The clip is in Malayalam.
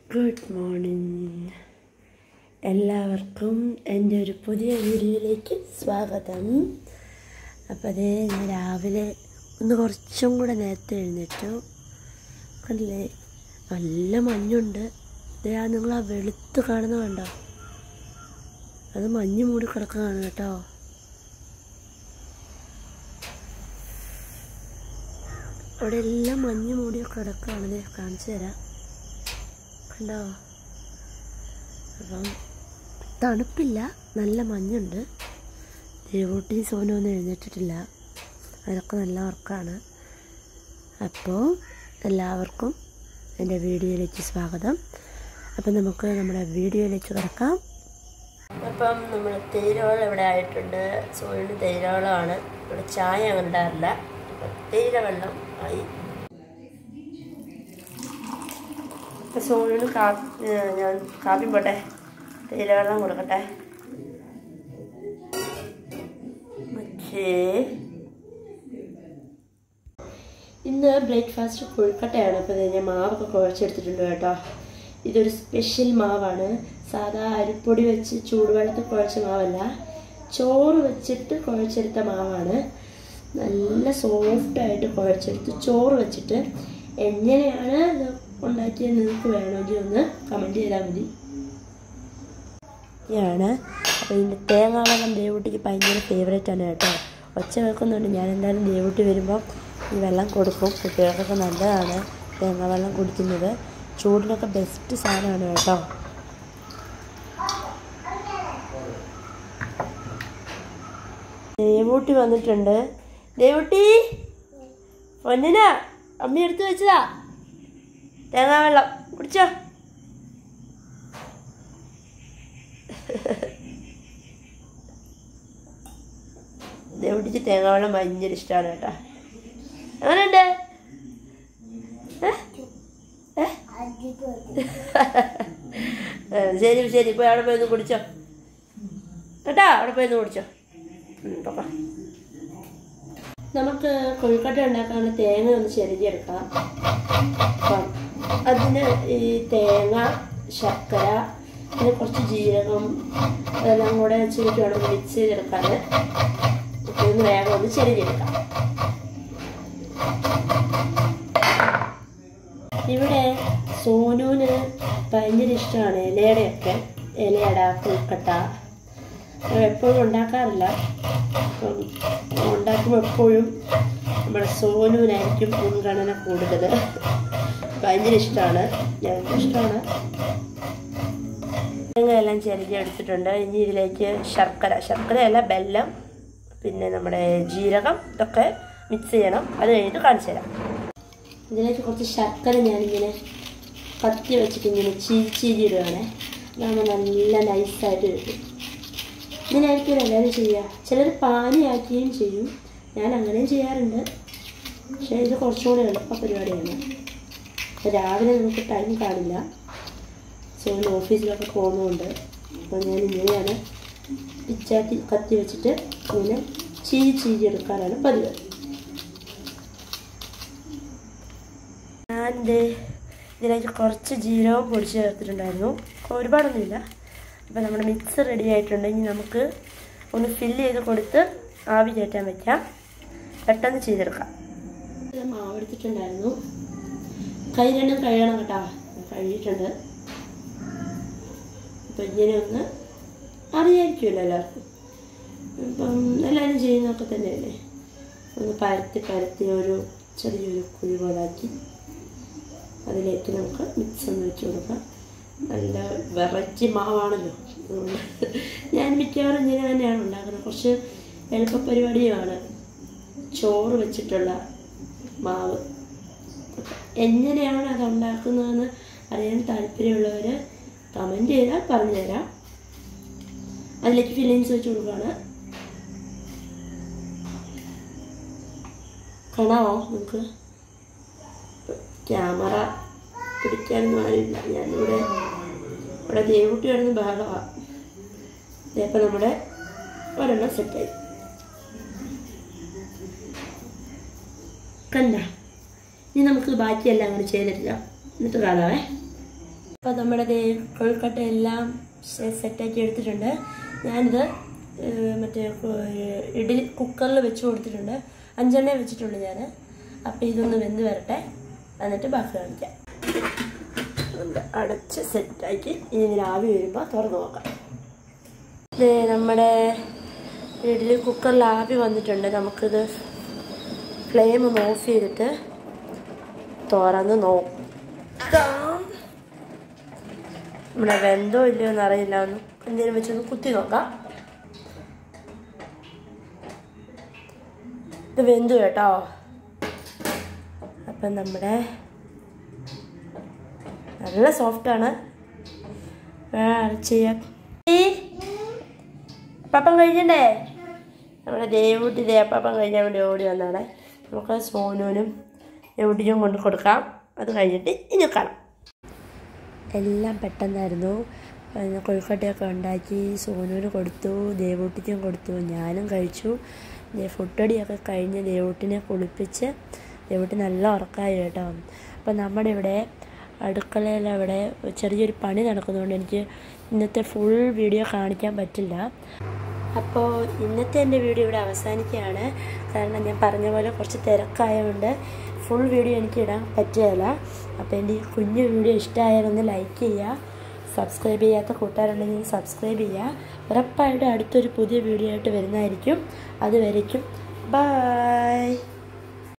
ഗുഡ് മോർണിംഗ് എല്ലാവർക്കും എൻ്റെ ഒരു പുതിയ വീഡിയോയിലേക്ക് സ്വാഗതം അപ്പോൾ അതേ ഞാൻ രാവിലെ ഒന്ന് കുറച്ചും കൂടെ നേരത്തെ എഴുന്നേറ്റു കണ്ടില്ലേ നല്ല മഞ്ഞുണ്ട് ഇതേ ആ നിങ്ങൾ ആ വെളുത്ത് കാണുന്ന കണ്ടോ അത് മഞ്ഞ് മൂടി കിടക്കുകയാണ് കേട്ടോ അവിടെ എല്ലാം മഞ്ഞ് മൂടി കിടക്കുകയാണ് ദേ കാണിച്ചു തരാം കണ്ടോ അപ്പം തണുപ്പില്ല നല്ല മഞ്ഞുണ്ട് ദേവൂട്ടി സോനു ഒന്നും എഴുന്നേറ്റിട്ടില്ല അതൊക്കെ നല്ല ഉറക്കമാണ് അപ്പോൾ എല്ലാവർക്കും എൻ്റെ വീഡിയോയിലേക്ക് സ്വാഗതം അപ്പം നമുക്ക് നമ്മുടെ വീഡിയോയിലേക്ക് കിടക്കാം അപ്പം നമ്മൾ തേയിലവെള്ളം ഇവിടെ ആയിട്ടുണ്ട് സോനുവിന് തേയിലവെള്ളമാണ് ഇവിടെ ചായ അങ്ങനെ ഇടാറില്ല അപ്പം തേയില വെള്ളം ആയി ഇപ്പം സോനുവിന് കാ ഏഹ് ഞാൻ കാപ്പി പോട്ടെ തേയില വെള്ളം കൊടുക്കട്ടെ ഓക്കേ ഇന്ന് ബ്രേക്ക്ഫാസ്റ്റ് കൊഴുക്കട്ടയാണ് അപ്പോൾ ഞാൻ മാവൊക്കെ കുഴച്ചെടുത്തിട്ടുണ്ട് കേട്ടോ ഇതൊരു സ്പെഷ്യൽ മാവാണ് സാധാ അരിപ്പൊടി വെച്ച് ചൂടുവെള്ളത്തിൽ കുഴച്ച മാവല്ല ചോറ് വെച്ചിട്ട് കുഴച്ചെടുത്ത മാവാണ് നല്ല സോഫ്റ്റായിട്ട് കുഴച്ചെടുത്ത് ചോറ് വെച്ചിട്ട് എങ്ങനെയാണ് ഇത് ഉണ്ടാക്കിയത് നിങ്ങൾക്ക് വേണമെങ്കിൽ ഒന്ന് കമൻറ്റ് ചെയ്താൽ മതി ആണ് അപ്പോൾ ഇതിൻ്റെ തേങ്ങാ വെള്ളം ദേവൂട്ടിക്ക് ഭയങ്കര ഫേവറേറ്റ് ആണ് കേട്ടോ ഒച്ച കേൾക്കുന്നുണ്ട് ഞാൻ എന്തായാലും ദേവൂട്ടി വരുമ്പോൾ ഈ വെള്ളം കൊടുക്കും കുട്ടികൾക്കൊക്കെ നല്ലതാണ് തേങ്ങാ വെള്ളം കുടിക്കുന്നത് ചൂടിനൊക്കെ ബെസ്റ്റ് സാധനമാണ് കേട്ടോ ദേവൂട്ടി വന്നിട്ടുണ്ട് ദേവൂട്ടി പൊന്നിന അമ്മ എടുത്തു വെച്ചതാ തേങ്ങാ വെള്ളം കുടിച്ചോ ദേവൂട്ടിക്ക് തേങ്ങാ വെള്ളം ഭയങ്കര ഇഷ്ടമാണ് കേട്ടോ എങ്ങനെയുണ്ട് ഏ? ഏ? ഏ, ശരി ശരി പോയി അവിടെ പോയി ഒന്ന് കുടിച്ചോ കേട്ടാ അവിടെ പോയി ഒന്ന് കുടിച്ചോ ഉം, പപ്പാ നമുക്ക് കൊഴുക്കട്ട ഉണ്ടാക്കാനുള്ള തേങ്ങ ഒന്ന് ചെരുകിയെടുക്കാം അപ്പം അതിന് ഈ തേങ്ങ ശർക്കര പിന്നെ കുറച്ച് ജീരകം അതെല്ലാം കൂടെ വെച്ചിട്ട് വേണം മിക്സ് ചെയ്തെടുക്കാൻ ഒക്കെ ഒന്ന് വേഗം ഒന്ന് ചെരുകിയെടുക്കാം ഇവിടെ സോനുവിന് ഭയങ്കര ഇഷ്ടമാണ് ഇലയുടെയൊക്കെ ഇലയട കൊഴുക്കട്ട എപ്പോഴും ഉണ്ടാക്കാറില്ല അപ്പം ഉണ്ടാക്കുമ്പോൾ എപ്പോഴും നമ്മുടെ സോനുവിനായിരിക്കും മുൻഗണന കൂടുതൽ ഭയങ്കര ഇഷ്ടമാണ് ഞങ്ങൾക്ക് ഇഷ്ടമാണ് തേങ്ങയെല്ലാം ചെരുകി എടുത്തിട്ടുണ്ട് ഇനി ഇതിലേക്ക് ശർക്കര ശർക്കരയല്ല ബെല്ലം പിന്നെ നമ്മുടെ ജീരകം ഇതൊക്കെ മിക്സ് ചെയ്യണം അത് കഴിഞ്ഞിട്ട് കാണിച്ചു തരാം ഇതിലേക്ക് കുറച്ച് ശർക്കര ഞാനിങ്ങനെ കത്തി വെച്ചിട്ട് ഇങ്ങനെ ചീരി ചീരി ഇടുകയാണേ അതാകുമ്പോൾ നല്ല നൈസായിട്ട് കിട്ടും ഇങ്ങനെയായിരിക്കും എല്ലാവരും ചെയ്യുക ചിലർ പാനിയാക്കുകയും ചെയ്യും ഞാൻ അങ്ങനെയും ചെയ്യാറുണ്ട് പക്ഷേ ഇത് കുറച്ചും കൂടി എളുപ്പ പരിപാടിയാണ് അപ്പോൾ രാവിലെ നമുക്ക് ടൈം കാണില്ല സോ ഓഫീസിലൊക്കെ പോകുന്നതുകൊണ്ട് അപ്പോൾ ഞാൻ ഇങ്ങനെയാണ് പിച്ചാത്തി കത്തി വെച്ചിട്ട് ഇങ്ങനെ ചീരി ചീരി എടുക്കാനാണ് പതിവ് ഞാൻ ദേ ഇതിലേക്ക് കുറച്ച് ജീരകം പൊടിച്ച് ചേർത്തിട്ടുണ്ടായിരുന്നു ഒരുപാടൊന്നുമില്ല അപ്പോൾ നമ്മുടെ മിക്സ് റെഡി ആയിട്ടുണ്ട് ഇനി നമുക്ക് ഒന്ന് ഫില്ല് ചെയ്ത് കൊടുത്ത് ആവി കയറ്റാൻ വെക്കാം പെട്ടെന്ന് ചെയ്തെടുക്കാം മാവ് എടുത്തിട്ടുണ്ടായിരുന്നു കൈ രണ്ടും കഴുകണം കേട്ടോ കഴുകിയിട്ടുണ്ട് അപ്പം ഇങ്ങനെ ഒന്ന് അറിയായിരിക്കുമല്ലോ എല്ലാവർക്കും അപ്പം എല്ലാവരും ചെയ്യുന്നതൊക്കെ തന്നെയല്ലേ ഒന്ന് പരത്തി പരത്തി ഒരു ചെറിയൊരു കുഴി പോലാക്കി അതിലേക്ക് നമുക്ക് മിക്സ് ഒന്ന് വെച്ച് കൊടുക്കാം നല്ല വെറൈറ്റി മാവാണല്ലോ അതുകൊണ്ട് ഞാൻ മിക്കവാറും ഇങ്ങനെ തന്നെയാണ് ഉണ്ടാക്കുന്നത് കുറച്ച് എളുപ്പ പരിപാടിയുമാണ് ചോറ് വെച്ചിട്ടുള്ള മാവ് എങ്ങനെയാണ് അത് ഉണ്ടാക്കുന്നതെന്ന് അറിയാൻ താല്പര്യമുള്ളവർ കമൻറ്റ് ചെയ്താൽ പറഞ്ഞുതരാം അതിലേക്ക് ഫില്ലിങ്സ് വെച്ച് കൊടുക്കുകയാണ് കാണാമോ നമുക്ക് ക്യാമറ പിടിക്കാനൊന്നും ആരുമില്ല ഞാനിവിടെ ഇവിടെ ദേവുട്ടി വരുന്ന ബഹളമാണ് ഇതേപ്പം നമ്മുടെ ഒരെണ്ണം സെറ്റായി കണ്ട ഇനി നമുക്ക് ബാക്കിയെല്ലാം കൂടി ചെയ്തിട്ടില്ല എന്നിട്ട് കാണാവേ അപ്പോൾ നമ്മുടെ ദേ കൊഴുക്കട്ട എല്ലാം സെ- സെറ്റാക്കി എടുത്തിട്ടുണ്ട് ഞാനിത് ഏഹ്, മറ്റേ കു- ഇഡ്ഡലി കുക്കറിൽ വെച്ച് കൊടുത്തിട്ടുണ്ട് അഞ്ചെണ്ണ വെച്ചിട്ടുണ്ട് ഞാൻ അപ്പോൾ ഇതൊന്ന് വെന്ത് വരട്ടെ എന്നിട്ട് ബാക്കി കാണിക്കാം ഉണ്ട്. അടച്ച് സെറ്റാക്കി ഇനി ഇതിന് ആവി വരുമ്പോൾ തുറന്ന് നോക്കാം ദേ നമ്മുടെ ഇഡ്ഡലി കുക്കറിൽ ആവി വന്നിട്ടുണ്ട് നമുക്കിത് ഫ്ലെയിം ഒന്ന് ഓഫ് ചെയ്തിട്ട് തുറന്ന് നോക്കാം നമ്മുടെ വെന്തോ ഇല്ലയോ എന്നറിയില്ല ഒന്ന് എന്തെങ്കിലും വെച്ചൊന്ന് കുത്തി നോക്കാം ഇത് വെന്തു കേട്ടോ അപ്പം നമ്മുടെ നല്ല സോഫ്റ്റാണ് ചെയ്യാം പപ്പം കഴിക്കണ്ടേ നമ്മുടെ ദേവൂട്ടി ദേപ്പാപ്പം കഴിക്കാൻ വേണ്ടി ഓടി വന്നാണ് നമുക്ക് സോനുവിനും ദേവൂട്ടിക്കും കൊണ്ട് കൊടുക്കാം അത് കഴിഞ്ഞിട്ട് ഇനി കാണാം എല്ലാം പെട്ടെന്നായിരുന്നു പിന്നെ കൊഴുക്കട്ടയൊക്കെ ഉണ്ടാക്കി സോനുവിന് കൊടുത്തു ദേവൂട്ടിക്കും കൊടുത്തു ഞാനും കഴിച്ചു ദേ ഫുഡടിയൊക്കെ കഴിഞ്ഞ് ദേവൂട്ടിനെ കുളിപ്പിച്ച് ദേവൂട്ടി നല്ല ഉറക്കമായി കേട്ടോ അപ്പം നമ്മുടെ ഇവിടെ അടുക്കളയിൽ അവിടെ ചെറിയൊരു പണി നടക്കുന്നതുകൊണ്ട് എനിക്ക് ഇന്നത്തെ ഫുൾ വീഡിയോ കാണിക്കാൻ പറ്റില്ല അപ്പോൾ ഇന്നത്തെ എൻ്റെ വീഡിയോ ഇവിടെ അവസാനിക്കുകയാണ് കാരണം ഞാൻ പറഞ്ഞ പോലെ കുറച്ച് തിരക്കായതുകൊണ്ട് ഫുൾ വീഡിയോ എനിക്ക് ഇടാൻ പറ്റുകയില്ല അപ്പോൾ എൻ്റെ ഈ കുഞ്ഞു വീഡിയോ ഇഷ്ടമായാലൊന്ന് ലൈക്ക് ചെയ്യുക സബ്സ്ക്രൈബ് ചെയ്യാത്ത കൂട്ടുകാരുണ്ടെങ്കിൽ സബ്സ്ക്രൈബ് ചെയ്യുക ഉറപ്പായിട്ടും അടുത്തൊരു പുതിയ വീഡിയോ ആയിട്ട് വരുന്നതായിരിക്കും അതുവരയ്ക്കും ബായ്